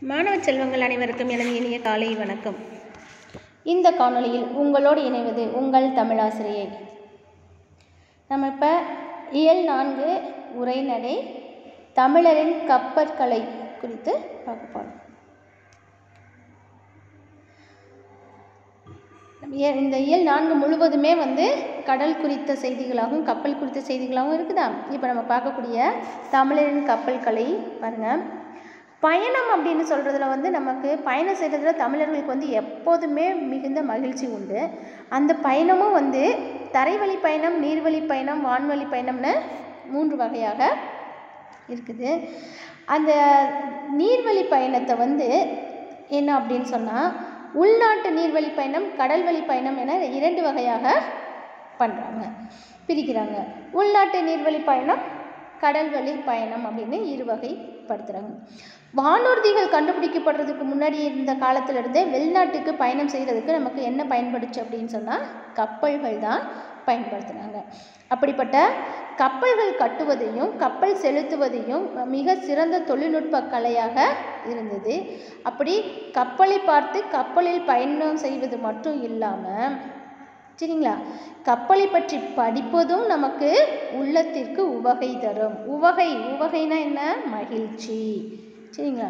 மாணவ செல்வங்கள் அனைவருக்கும் எனது இனிய காலை வணக்கம் இந்த காணொளியில் உங்களோடு இணைவது உங்கள் தமிழாசிரியை நம்ம இப்போ இயல் நான்கு உரைநடை தமிழரின் கப்பற்கலை குறித்து பார்க்க போகிறோம் நம்ம இய- இந்த இயல் நான்கு முழுவதுமே வந்து கடல் குறித்த செய்திகளாகவும் கப்பல் குறித்த செய்திகளாகவும் இருக்குதா இப்போ நம்ம பார்க்கக்கூடிய தமிழரின் கப்பல் கலை பாருங்கள் பயணம் அப்படின்னு சொல்கிறதுல வந்து நமக்கு பயணம் செய்கிறதுல தமிழர்களுக்கு வந்து எப்போதுமே மிகுந்த மகிழ்ச்சி உண்டு அந்த பயணமும் வந்து தரைவழி பயணம் நீர்வழி பயணம் வான்வழி பயணம்னு மூன்று வகையாக இருக்குது அந்த நீர்வழி பயணத்தை வந்து என்ன அப்படின்னு சொன்னால் உள்நாட்டு நீர்வழி பயணம் கடல்வழி பயணம் என இரண்டு வகையாக பண்ணுறாங்க பிரிக்கிறாங்க உள்நாட்டு நீர்வழி பயணம் கடல்வழி பயணம் அப்படின்னு இரு வகைப்படுத்துகிறாங்க வானூர்திகள் கண்டுபிடிக்கப்படுறதுக்கு முன்னாடி இருந்த காலத்திலிருந்தே வெளிநாட்டுக்கு பயணம் செய்கிறதுக்கு நமக்கு என்ன பயன்படுச்சு அப்படின்னு சொன்னால் கப்பல்கள் தான் பயன்படுத்தினாங்க அப்படிப்பட்ட கப்பல்கள் கட்டுவதையும் கப்பல் செலுத்துவதையும் மிக சிறந்த தொழில்நுட்ப கலையாக இருந்தது அப்படி கப்பலை பார்த்து கப்பலில் பயணம் செய்வது மட்டும் இல்லாமல் சரிங்களா கப்பலை பற்றி படிப்பதும் நமக்கு உள்ளத்திற்கு உவகை தரும் உவகை உவகைனா என்ன மகிழ்ச்சி சரிங்களா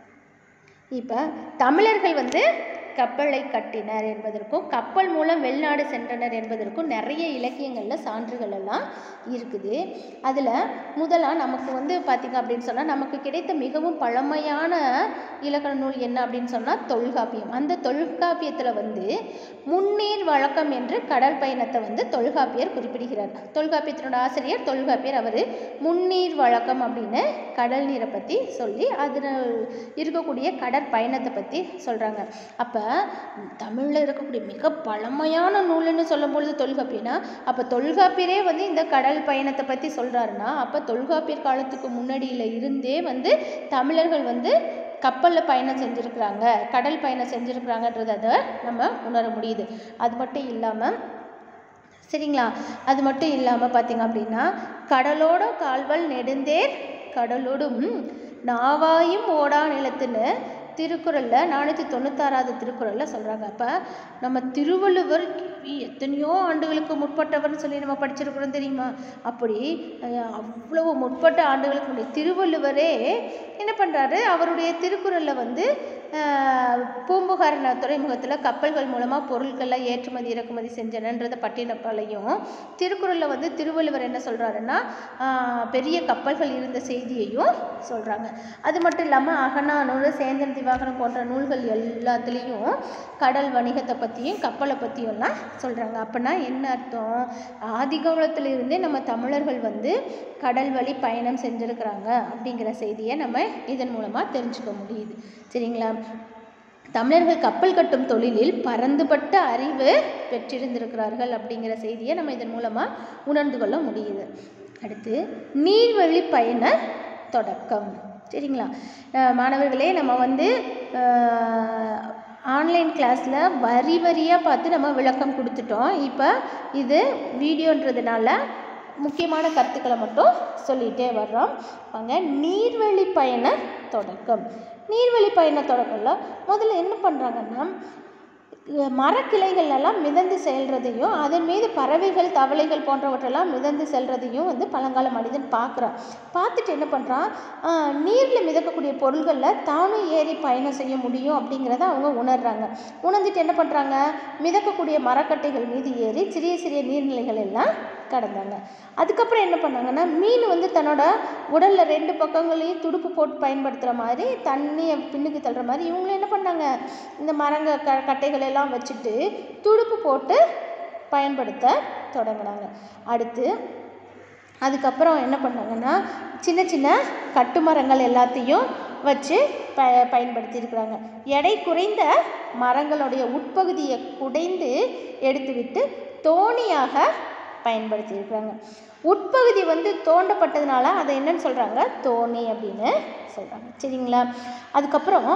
இப்போ தமிழர்கள் வந்து கப்பலை கட்டினர் என்பதற்கும் கப்பல் மூலம் வெளிநாடு சென்றனர் என்பதற்கும் நிறைய இலக்கியங்களில் சான்றுகள் எல்லாம் இருக்குது அதில் முதலாக நமக்கு வந்து பார்த்திங்க அப்படின்னு சொன்னால் நமக்கு கிடைத்த மிகவும் பழமையான இலக்கண நூல் என்ன அப்படின்னு சொன்னால் தொல்காப்பியம் அந்த தொல்காப்பியத்தில் வந்து முன்னீர் வழக்கம் என்று கடல் பயணத்தை வந்து தொல்காப்பியர் குறிப்பிடுகிறார் தொல்காப்பியத்தினோட ஆசிரியர் தொல்காப்பியர் அவர் முன்னீர் வழக்கம் அப்படின்னு கடல் நீரை பற்றி சொல்லி அதில் இருக்கக்கூடிய கடற்பயணத்தை பற்றி சொல்கிறாங்க அப்போ தமிழில் இருக்கக்கூடிய மிக பழமையான நூலுன்னு சொல்லும்பொழுது தொல்காப்பியனா அப்போ தொல்காப்பியரே வந்து இந்த கடல் பயணத்தை பற்றி சொல்கிறாருன்னா அப்போ தொல்காப்பியர் காலத்துக்கு முன்னாடியில் இருந்தே வந்து தமிழர்கள் வந்து கப்பலில் பயணம் செஞ்சுருக்கிறாங்க கடல் பயணம் செஞ்சுருக்கிறாங்கன்றதை அதை நம்ம உணர முடியுது அது மட்டும் இல்லாமல் சரிங்களா அது மட்டும் இல்லாமல் பார்த்தீங்க அப்படின்னா கடலோட கால்வல் நெடுந்தேர் கடலோடும் நாவாயும் ஓடா நிலத்துன்னு திருக்குறளில் நானூற்றி தொண்ணூத்தாறாவது திருக்குறளில் சொல்கிறாங்க அப்போ நம்ம திருவள்ளுவர் எத்தனையோ ஆண்டுகளுக்கு முற்பட்டவர்னு சொல்லி நம்ம படிச்சிருக்கிறோம் தெரியுமா அப்படி அஹ், அவ்வளவு முற்பட்ட ஆண்டுகளுக்கு முன்னாடி திருவள்ளுவரே என்ன பண்ணுறாரு அவருடைய திருக்குறளில் வந்து அஹ், பூம்புகார் ந- துறைமுகத்தில் கப்பல்கள் மூலமாக பொருட்கள்லாம் ஏற்றுமதி இறக்குமதி செஞ்சனன்றத பட்டினப்பாலையும் திருக்குறளில் வந்து திருவள்ளுவர் என்ன சொல்கிறாருன்னா பெரிய கப்பல்கள் இருந்த செய்தியையும் சொல்கிறாங்க அது மட்டும் இல்லாமல் அகநானூறு சேந்தன் திவாகரம் போன்ற நூல்கள் எல்லாத்துலேயும் கடல் வணிகத்தை பற்றியும் கப்பலை பற்றியும்லாம் சொல்கிறாங்க அப்படின்னா என்ன அர்த்தம் ஆதிகாலத்தில் இருந்தே நம்ம தமிழர்கள் வந்து கடல் வழி பயணம் செஞ்சுருக்கிறாங்க அப்படிங்கிற செய்தியை நம்ம இதன் மூலமாக தெரிஞ்சுக்க முடியுது சரிங்களா தமிழர்கள் கப்பல் கட்டும் தொழிலில் பரந்துபட்ட அறிவு பெற்றிருந்திருக்கிறார்கள் அப்படிங்கிற செய்தியை நம்ம இதன் மூலமாக உணர்ந்து கொள்ள முடியுது அடுத்து நீர்வழி பயண தொடக்கம் சரிங்களா அஹ் மாணவர்களே நம்ம வந்து ஆன்லைன் கிளாஸில் வரி வரியாக பார்த்து நம்ம விளக்கம் கொடுத்துட்டோம் இப்போ இது வீடியோன்றதுனால முக்கியமான கருத்துக்களை மட்டும் சொல்லிகிட்டே வர்றோம் வாங்க நீர்வழி பயண தொடக்கம் நீர்வழி பயண தொடக்கம்ல முதல்ல என்ன பண்ணுறாங்கன்னா மரக்கிளைகள் எல்லாம் மிதந்து செல்றதையும் அதன் மீது பறவைகள் தவளைகள் போன்றவற்றெல்லாம் மிதந்து செல்றதையும் வந்து பழங்கால மனிதன் பார்க்குறான் பார்த்துட்டு என்ன பண்ணுறான் நீரில் மிதக்கக்கூடிய பொருள்களில் தானும் ஏறி பயணம் செய்ய முடியும் அப்படிங்கிறத அவங்க உணர்றாங்க உணர்ந்துட்டு என்ன பண்ணுறாங்க மிதக்கக்கூடிய மரக்கட்டைகள் மீது ஏறி சிறிய சிறிய நீர்நிலைகள் எல்லாம் கடந்தாங்க அதுக்கப்புறம் என்ன பண்ணாங்கன்னா மீன் வந்து தன்னோட உடலில் ரெண்டு பக்கங்களையும் துடுப்பு போட்டு பயன்படுத்துகிற மாதிரி தண்ணியை பின்னுக்கு தள்ளுற மாதிரி இவங்களும் என்ன பண்ணாங்க இந்த மரங்க க கட்டைகள் எல்லாம் வச்சுட்டு துடுப்பு போட்டு பயன்படுத்த தொடங்கினாங்க அடுத்து அதுக்கப்புறம் என்ன பண்ணாங்கன்னா சின்ன சின்ன கட்டுமரங்கள் எல்லாத்தையும் வச்சு ப பயன்படுத்தியிருக்கிறாங்க எடை குறைந்த மரங்களுடைய உட்பகுதியை குடைந்து எடுத்துவிட்டு தோணியாக பயன்படுத்தியிருக்கிறாங்க உட்பகுதி வந்து தோண்டப்பட்டதுனால அதை என்னன்னு சொல்கிறாங்க தோணி அப்படின்னு சொல்கிறாங்க சரிங்களா அதுக்கப்புறம்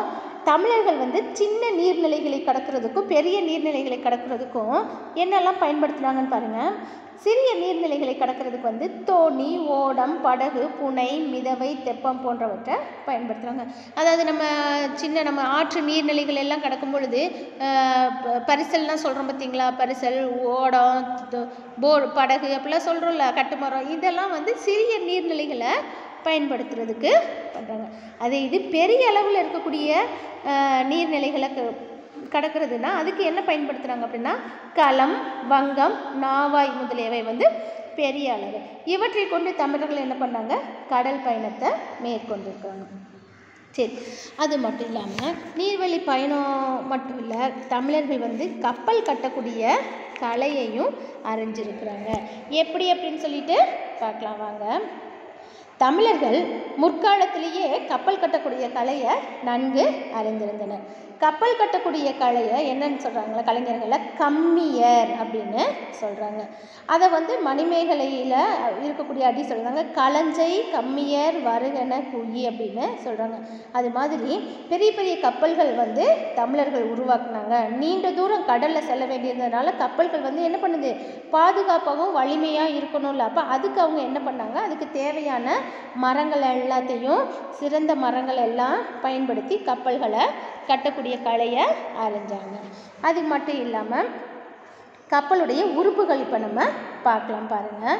தமிழர்கள் வந்து சின்ன நீர்நிலைகளை கடக்கிறதுக்கும் பெரிய நீர்நிலைகளை கடக்கிறதுக்கும் என்னெல்லாம் பயன்படுத்துனாங்கன்னு பாருங்கள் சிறிய நீர்நிலைகளை கடக்கிறதுக்கு வந்து தோணி ஓடம் படகு புனை மிதவை தெப்பம் போன்றவற்றை பயன்படுத்துகிறாங்க அதாவது நம்ம சின்ன நம்ம ஆற்று நீர்நிலைகள் எல்லாம் கடக்கும் பொழுது ஆஹ், ப- பரிசல்லாம் சொல்கிறோம் பார்த்தீங்களா பரிசல் ஓடம் து- போர் படகு அப்படிலாம் சொல்கிறோம்ல கட்டுமரம் இதெல்லாம் வந்து சிறிய நீர்நிலைகளை பயன்படுத்துறதுக்கு பண்ணுறாங்க அதே இது பெரிய அளவில் இருக்கக்கூடிய ஆஹ், நீர்நிலைகளை க- கடக்கிறதுனா அதுக்கு என்ன பயன்படுத்துகிறாங்க அப்படின்னா களம் வங்கம் நாவாய் முதலியவை வந்து பெரிய அளவு இவற்றை கொண்டு தமிழர்கள் என்ன பண்ணாங்க கடல் பயணத்தை மேற்கொண்டிருக்காங்க சரி அது மட்டும் இல்லாமல் நீர்வழி பயணம் மட்டும் இல்லை தமிழர்கள் வந்து கப்பல் கட்டக்கூடிய கலையையும் அறிஞ்சிருக்கிறாங்க எப்படி அப்படின்னு சொல்லிட்டு பார்க்கலாம் வாங்க தமிழர்கள் முற்காலத்திலேயே கப்பல் கட்டக்கூடிய கலையை நன்கு அறிந்திருந்தனர் கப்பல் கட்டக்கூடிய கலையை என்னன்னு சொல்கிறாங்களா கலைஞர்களை கம்மியர் அப்படின்னு சொல்கிறாங்க அதை வந்து மணிமேகலையில் இருக்கக்கூடிய அடி சொல்கிறாங்க களஞ்சை கம்மியர் வருகன குயி அப்படின்னு சொல்கிறாங்க அது மாதிரி பெரிய பெரிய கப்பல்கள் வந்து தமிழர்கள் உருவாக்குனாங்க நீண்ட தூரம் கடலில் செல்ல வேண்டியிருந்ததுனால கப்பல்கள் வந்து என்ன பண்ணுது பாதுகாப்பாகவும் வலிமையாக இருக்கணும்ல அப்போ அதுக்கு அவங்க என்ன பண்ணாங்க அதுக்கு தேவையான மரங்கள் எல்லாத்தையும் சிறந்த மரங்கள் எல்லாம் பயன்படுத்தி கப்பல்களை கட்டக்கூடிய கலையை அறிஞ்சாங்க அது மட்டும் இல்லாமல் கப்பலுடைய உறுப்புகள் இப்போ நம்ம பார்க்கலாம் பாருங்கள்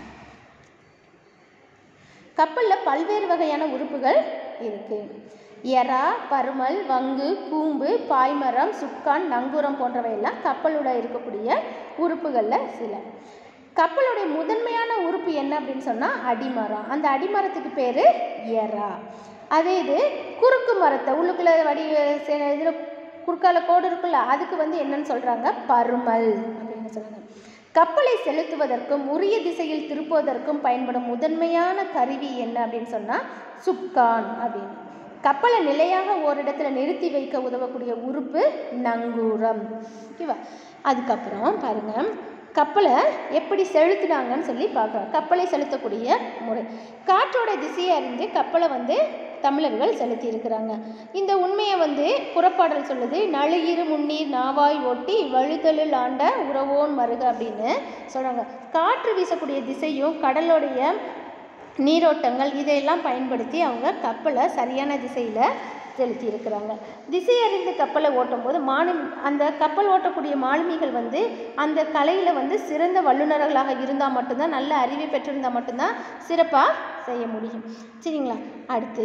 கப்பலில் பல்வேறு வகையான உறுப்புகள் இருக்குது எறா பருமல் வங்கு கூம்பு பாய்மரம் சுக்கான் நங்கூரம் போன்றவையெல்லாம் கப்பலோட இருக்கக்கூடிய உறுப்புகளில் சில கப்பலுடைய முதன்மையான உறுப்பு என்ன அப்படின்னு சொன்னால் அடிமரம் அந்த அடிமரத்துக்கு பேர் எறா அதே இது குறுக்கு மரத்தை உள்ளுக்குள்ளே வடி இதில் குறுக்கால கோடு இருக்குல்ல அதுக்கு வந்து என்னன்னு சொல்கிறாங்க பருமல் அப்படின்னு சொல்கிறாங்க கப்பலை செலுத்துவதற்கும் உரிய திசையில் திருப்புவதற்கும் பயன்படும் முதன்மையான கருவி என்ன அப்படின்னு சொன்னால் சுக்கான் அப்படின்னு கப்பலை நிலையாக ஓரிடத்துல நிறுத்தி வைக்க உதவக்கூடிய உறுப்பு நங்கூரம் ஓகேவா அதுக்கப்புறம் பாருங்க கப்பலை எப்படி செலுத்தினாங்கன்னு சொல்லி பார்க்குறோம் கப்பலை செலுத்தக்கூடிய முறை காற்றோட திசையை அறிந்து கப்பலை வந்து தமிழர்கள் செலுத்தி இருக்கிறாங்க இந்த உண்மையை வந்து புறப்பாடல் சொல்லுது நழுகிரு முன்னீர் நாவாய் ஒட்டி வழுதலில் ஆண்ட உறவோன் மருக அப்படின்னு சொல்கிறாங்க காற்று வீசக்கூடிய திசையும் கடலுடைய நீரோட்டங்கள் இதையெல்லாம் பயன்படுத்தி அவங்க கப்பலை சரியான திசையில் செலுத்தி இருக்கிறாங்க திசை அறிந்து கப்பலை ஓட்டும்போது மாலு அந்த கப்பல் ஓட்டக்கூடிய மாலுமிகள் வந்து அந்த கலையில் வந்து சிறந்த வல்லுநர்களாக இருந்தால் மட்டும்தான் நல்ல அறிவை பெற்றிருந்தால் மட்டும்தான் சிறப்பாக செய்ய முடியும் சரிங்களா அடுத்து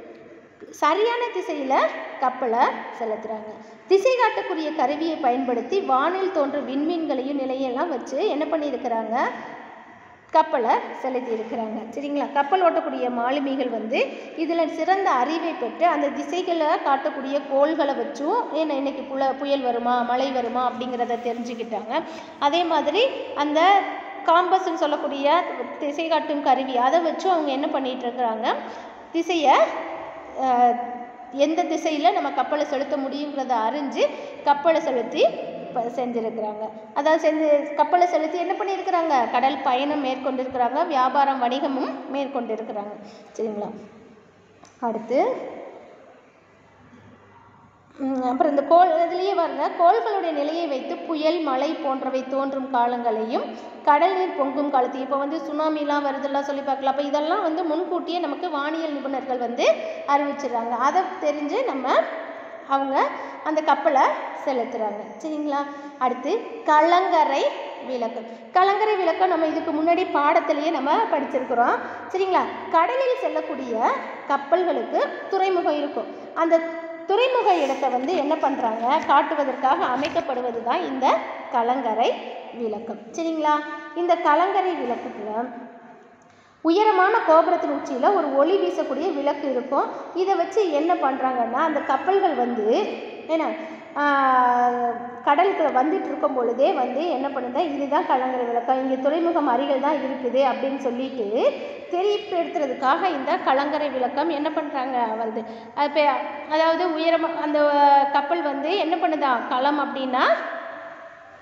சரியான திசையில் கப்பலை செலுத்துகிறாங்க திசை காட்டக்கூடிய கருவியை பயன்படுத்தி வானில் தோன்றும் விண்மீன்களையும் நிலையெல்லாம் வச்சு என்ன பண்ணியிருக்கிறாங்க கப்பலை செலுத்தி இருக்கிறாங்க சரிங்களா கப்பல் ஓட்டக்கூடிய மாலுமிகள் வந்து இதில் சிறந்த அறிவை பெற்று அந்த திசைகளை காட்டக்கூடிய கோள்களை வச்சும் ஏன்னா இன்னைக்கு புல புயல் வருமா மழை வருமா அப்படிங்கிறத தெரிஞ்சுக்கிட்டாங்க அதே மாதிரி அந்த காம்பஸ்ன்னு சொல்லக்கூடிய திசை காட்டும் கருவி அதை வச்சும் அவங்க என்ன பண்ணிட்டு இருக்கிறாங்க திசையை அஹ், எந்த திசையில் நம்ம கப்பலை செலுத்த முடியுங்கிறத அறிஞ்சு கப்பலை செலுத்தி ப- செஞ்சிருக்கிறாங்க அதாவது செஞ்சு கப்பலை செலுத்தி என்ன பண்ணியிருக்கிறாங்க கடல் பயணம் மேற்கொண்டிருக்கிறாங்க வியாபாரம் வணிகமும் மேற்கொண்டிருக்கிறாங்க சரிங்களா அடுத்து ம், அப்புறம் இந்த கோள் இதுலேயே வர்ற கோள்களுடைய நிலையை வைத்து புயல் மழை போன்றவை தோன்றும் காலங்களையும் கடல் நீர் பொங்கும் காலத்தையும் இப்போ வந்து சுனாமிலாம் வருதெல்லாம் சொல்லி பார்க்கலாம் அப்போ இதெல்லாம் வந்து முன்கூட்டியே நமக்கு வானியல் நிபுணர்கள் வந்து அறிவிச்சிடுறாங்க அதை தெரிஞ்சு நம்ம அவங்க அந்த கப்பலை செலுத்துகிறாங்க சரிங்களா அடுத்து கலங்கரை விளக்கம் கலங்கரை விளக்கம் நம்ம இதுக்கு முன்னாடி பாடத்திலேயே நம்ம படிச்சிருக்கிறோம் சரிங்களா கடலில் செல்லக்கூடிய கப்பல்களுக்கு துறைமுகம் இருக்கும் அந்த துறைமுக இடத்தை வந்து என்ன பண்ணுறாங்க காட்டுவதற்காக அமைக்கப்படுவது தான் இந்த கலங்கரை விளக்கம் சரிங்களா இந்த கலங்கரை விளக்கத்தில் உயரமான கோபுரத்தின் உச்சியில் ஒரு ஒளி வீசக்கூடிய விளக்கு இருக்கும் இதை வச்சு என்ன பண்ணுறாங்கன்னா அந்த கப்பல்கள் வந்து என்ன கடலுக்கு வந்துட்டு இருக்கும் பொழுதே வந்து என்ன பண்ணுதா இதுதான் கலங்கரை விளக்கம் இங்கே துறைமுகம் அருகில் தான் இருக்குது அப்படின்னு சொல்லிட்டு தெரியப்படுத்துறதுக்காக இந்த கலங்கரை விளக்கம் என்ன பண்ணுறாங்க வருது இப்போ அதாவது உயரமாக அந்த கப்பல் வந்து என்ன பண்ணுதா களம் அப்படின்னா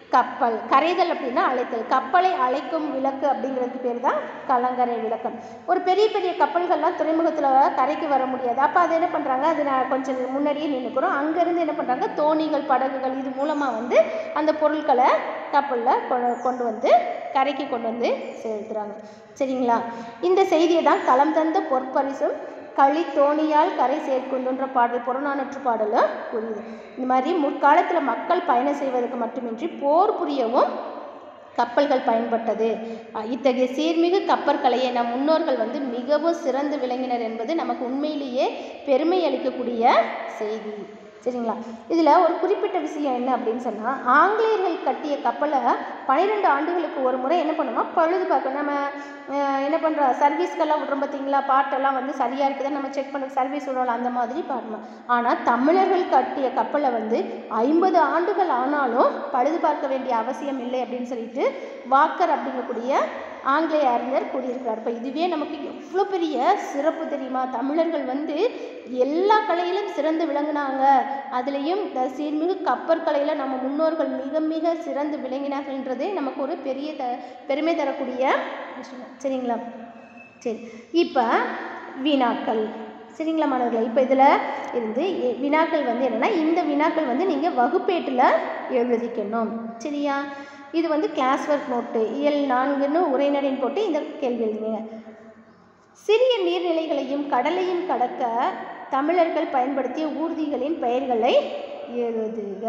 கப்பல் கரைதல் அப்படின்னா அழைத்தல் கப்பலை அழைக்கும் விளக்கு அப்படிங்கிறதுக்கு பேர் தான் கலங்கரை விளக்கம் ஒரு பெரிய பெரிய கப்பல்கள்லாம் துறைமுகத்தில் கரைக்கு வர முடியாது அப்போ அது என்ன பண்ணுறாங்க அது நான் கொஞ்சம் முன்னாடியே நின்றுக்கிறோம் அங்கேருந்து என்ன பண்ணுறாங்க தோணிகள் படகுகள் இது மூலமாக வந்து அந்த பொருட்களை கப்பலில் கொ- கொண்டு வந்து கரைக்கு கொண்டு வந்து செலுத்துகிறாங்க சரிங்களா இந்த செய்தியை தான் களம் தந்த பொற்பரிசும் களி தோணியால் கரை சேர்க்குந்துன்ற பாடல் புறநானூற்று பாடலும் புரியுது இந்த மாதிரி முற்காலத்தில் மக்கள் பயணம் செய்வதற்கு மட்டுமின்றி போர் புரியவும் கப்பல்கள் பயன்பட்டது அஹ் இத்தகைய சீர்மிகு கப்பற்கலையை நம் முன்னோர்கள் வந்து மிகவும் சிறந்து விளங்கினர் என்பது நமக்கு உண்மையிலேயே பெருமை அளிக்கக்கூடிய செய்தி சரிங்களா இதில் ஒரு குறிப்பிட்ட விஷயம் என்ன அப்படின்னு சொன்னால் ஆங்கிலேயர்கள் கட்டிய கப்பலை பன்னிரெண்டு ஆண்டுகளுக்கு ஒரு முறை என்ன பண்ணுமா பழுது பார்க்கணும் நம்ம அஹ், என்ன பண்ணுறோம் சர்வீஸ்க்கெல்லாம் விட்றோம் பார்த்தீங்களா பாட்டெல்லாம் வந்து சரியாக இருக்குதா நம்ம செக் பண்ண சர்வீஸ் விடுறோம் அந்த மாதிரி பாடணும் ஆனால் தமிழர்கள் கட்டிய கப்பலை வந்து ஐம்பது ஆண்டுகள் ஆனாலும் பழுது பார்க்க வேண்டிய அவசியம் இல்லை அப்படின்னு சொல்லிட்டு வாக்கர் அப்படிங்கக்கூடிய ஆங்கிலேய அறிஞர் கூறியிருக்கிறார் இப்போ இதுவே நமக்கு எவ்வளோ பெரிய சிறப்பு தெரியுமா தமிழர்கள் வந்து எல்லா கலையிலும் சிறந்து விளங்கினாங்க அதுலேயும் இந்த சீர்மிகு கப்பற்கலையில் நம்ம முன்னோர்கள் மிக மிக சிறந்து விளங்கினார்கள்ன்றதே நமக்கு ஒரு பெரிய த பெருமை தரக்கூடிய விஷயம் சரிங்களா சரி இப்போ வினாக்கள் சரிங்களா மாணவர்களே இப்போ இதில் இருந்து எ- வினாக்கள் வந்து என்னென்னா இந்த வினாக்கள் வந்து நீங்கள் வகுப்பேட்டில் எழுதிக்கணும் சரியா இது வந்து கிளாஸ் ஒர்க் நோட்டு இயல் நான்குன்னு உரைநடைன்னு போட்டு இந்த கேள்வி எழுதுங்க சிறிய நீர்நிலைகளையும் கடலையும் கடக்க தமிழர்கள் பயன்படுத்திய ஊர்திகளின் பெயர்களை எழுதுக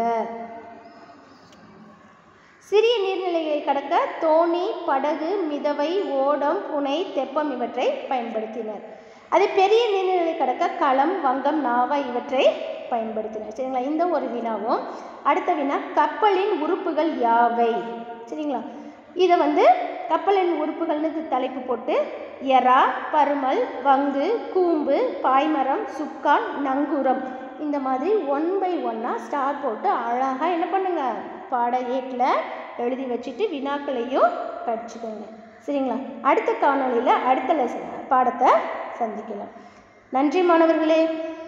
சிறிய நீர்நிலைகளை கடக்க தோணி படகு மிதவை ஓடம் புனை தெப்பம் இவற்றை பயன்படுத்தினர் அதே பெரிய நீர்நிலை கடக்க களம் வங்கம் நாவா இவற்றை பயன்படுத்தினர் சரிங்களா இந்த ஒரு வினாவும் அடுத்த வினா கப்பலின் உறுப்புகள் யாவை சரிங்களா இதை வந்து கப்பலின் உறுப்புகள்னு இது தலைப்பு போட்டு எறா பருமல் வங்கு கூம்பு பாய்மரம் சுக்கான் நங்கூரம் இந்த மாதிரி ஒன் பை ஒன்னாக ஸ்டார் போட்டு அழகாக என்ன பண்ணுங்க பாட ஏட்டில் எழுதி வச்சுட்டு வினாக்களையும் படிச்சுக்கோங்க சரிங்களா அடுத்த காணொளியில் அடுத்த லெசன் பாடத்தை சந்திக்கலாம் நன்றி மாணவர்களே